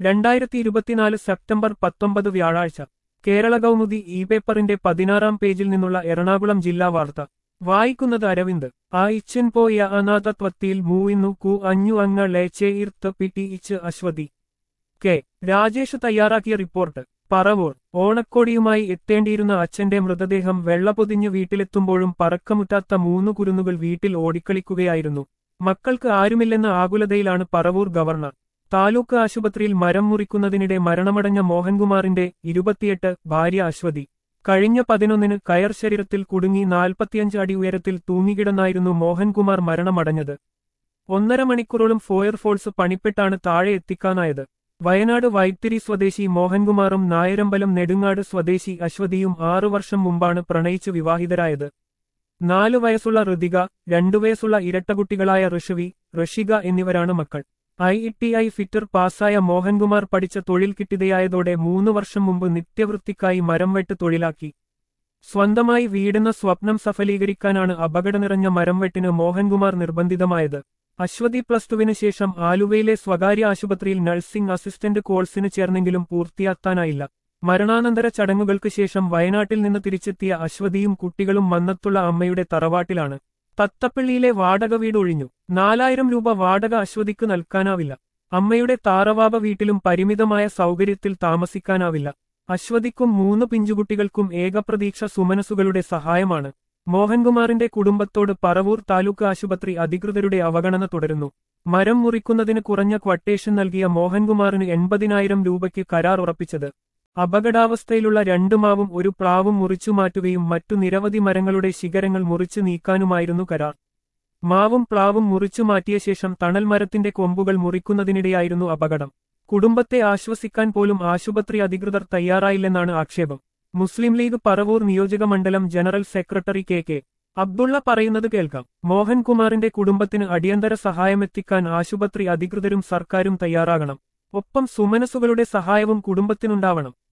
രണ്ടായിരത്തി ഇരുപത്തിനാല് സെപ്റ്റംബർ പത്തൊമ്പത് വ്യാഴാഴ്ച കേരള കൗമുദി ഇ പേപ്പറിന്റെ പതിനാറാം പേജിൽ നിന്നുള്ള എറണാകുളം ജില്ലാ വാർത്ത വായിക്കുന്നത് അരവിന്ദ് ആ ഇച്ചൻ പോയ അനാഥത്വത്തിൽ മൂയിന്നു കു അഞ്ഞു അങ്ങ ലേച്ചേ ഇർത്ത് പിട്ടി ഇച്ച് അശ്വതി കെ രാജേഷ് തയ്യാറാക്കിയ റിപ്പോർട്ട് പറവൂർ ഓണക്കോടിയുമായി എത്തേണ്ടിയിരുന്ന അച്ഛന്റെ മൃതദേഹം വെള്ളപൊതിഞ്ഞ് വീട്ടിലെത്തുമ്പോഴും പറക്കമുറ്റാത്ത മൂന്നു കുരുന്നുകൾ വീട്ടിൽ ഓടിക്കളിക്കുകയായിരുന്നു മക്കൾക്ക് ആരുമില്ലെന്ന ആകുലതയിലാണ് പറവൂർ ഗവർണർ താലൂക്ക് ആശുപത്രിയിൽ മരം മുറിക്കുന്നതിനിടെ മരണമടഞ്ഞ മോഹൻകുമാറിന്റെ ഇരുപത്തിയെട്ട് ഭാര്യ അശ്വതി കഴിഞ്ഞ പതിനൊന്നിന് കയർ ശരീരത്തിൽ കുടുങ്ങി നാൽപ്പത്തിയഞ്ച് അടി ഉയരത്തിൽ തൂങ്ങിക്കിടന്നായിരുന്നു മോഹൻകുമാർ മരണമടഞ്ഞത് ഒന്നര മണിക്കൂറോളം ഫോയർഫോഴ്സ് പണിപ്പെട്ടാണ് താഴെ എത്തിക്കാനായത് വയനാട് വൈത്തിരി സ്വദേശി മോഹൻകുമാറും നായരമ്പലം നെടുങ്ങാട് സ്വദേശി അശ്വതിയും ആറു വർഷം മുമ്പാണ് പ്രണയിച്ച് വിവാഹിതരായത് നാലു വയസ്സുള്ള ഋതിക രണ്ടു വയസ്സുള്ള ഇരട്ടകുട്ടികളായ ഋഷവി ഋഷിക എന്നിവരാണ് മക്കൾ ഐ ടി ഐ ഫിറ്റർ പാസ്സായ മോഹൻകുമാർ പഠിച്ച തൊഴിൽ കിട്ടിയതായതോടെ മൂന്നു വർഷം മുമ്പ് നിത്യവൃത്തിക്കായി മരം വെട്ട് തൊഴിലാക്കി സ്വന്തമായി വീടെന്ന സ്വപ്നം സഫലീകരിക്കാനാണ് അപകട നിറഞ്ഞ മരം വെട്ടിന് മോഹൻകുമാർ നിർബന്ധിതമായത് അശ്വതി പ്ലസ് ടുവിന് ശേഷം ആലുവയിലെ സ്വകാര്യ ആശുപത്രിയിൽ നഴ്സിംഗ് അസിസ്റ്റന്റ് കോഴ്സിന് ചേർന്നെങ്കിലും പൂർത്തിയാക്കാനായില്ല മരണാനന്തര ചടങ്ങുകൾക്ക് ശേഷം വയനാട്ടിൽ നിന്ന് തിരിച്ചെത്തിയ അശ്വതിയും കുട്ടികളും മന്നത്തുള്ള അമ്മയുടെ തറവാട്ടിലാണ് തത്തപ്പള്ളിയിലെ വാടക വീട് ഒഴിഞ്ഞു നാലായിരം രൂപ വാടക അശ്വതിക്ക് നൽകാനാവില്ല അമ്മയുടെ താറവാപ വീട്ടിലും പരിമിതമായ സൗകര്യത്തിൽ താമസിക്കാനാവില്ല അശ്വതിക്കും മൂന്ന് പിഞ്ചുകുട്ടികൾക്കും ഏകപ്രതീക്ഷ സുമനസുകളുടെ സഹായമാണ് മോഹൻകുമാറിന്റെ കുടുംബത്തോട് പറവൂർ താലൂക്ക് ആശുപത്രി അധികൃതരുടെ അവഗണന തുടരുന്നു മരം മുറിക്കുന്നതിന് കുറഞ്ഞ ക്വട്ടേഷൻ നൽകിയ മോഹൻകുമാറിന് എൺപതിനായിരം രൂപയ്ക്ക് കരാർ ഉറപ്പിച്ചത് അപകടാവസ്ഥയിലുള്ള രണ്ടു മാവും ഒരു പ്ലാവും മുറിച്ചു മാറ്റുകയും മറ്റു നിരവധി മരങ്ങളുടെ ശിഖരങ്ങൾ മുറിച്ചു നീക്കാനുമായിരുന്നു കരാർ മാവും പ്ലാവും മുറിച്ചു മാറ്റിയ ശേഷം തണൽ മരത്തിന്റെ കൊമ്പുകൾ മുറിക്കുന്നതിനിടെയായിരുന്നു അപകടം കുടുംബത്തെ ആശ്വസിക്കാൻ പോലും ആശുപത്രി അധികൃതർ തയ്യാറായില്ലെന്നാണ് ആക്ഷേപം മുസ്ലിം ലീഗ് പറവൂർ നിയോജക മണ്ഡലം general secretary K K Abdullah പറയുന്നത് കേൾക്കാം മോഹൻകുമാറിന്റെ കുടുംബത്തിന് അടിയന്തര സഹായമെത്തിക്കാൻ ആശുപത്രി അധികൃതരും സർക്കാരും തയ്യാറാകണം ഒപ്പം സുമനസുകളുടെ സഹായവും കുടുംബത്തിനുണ്ടാവണം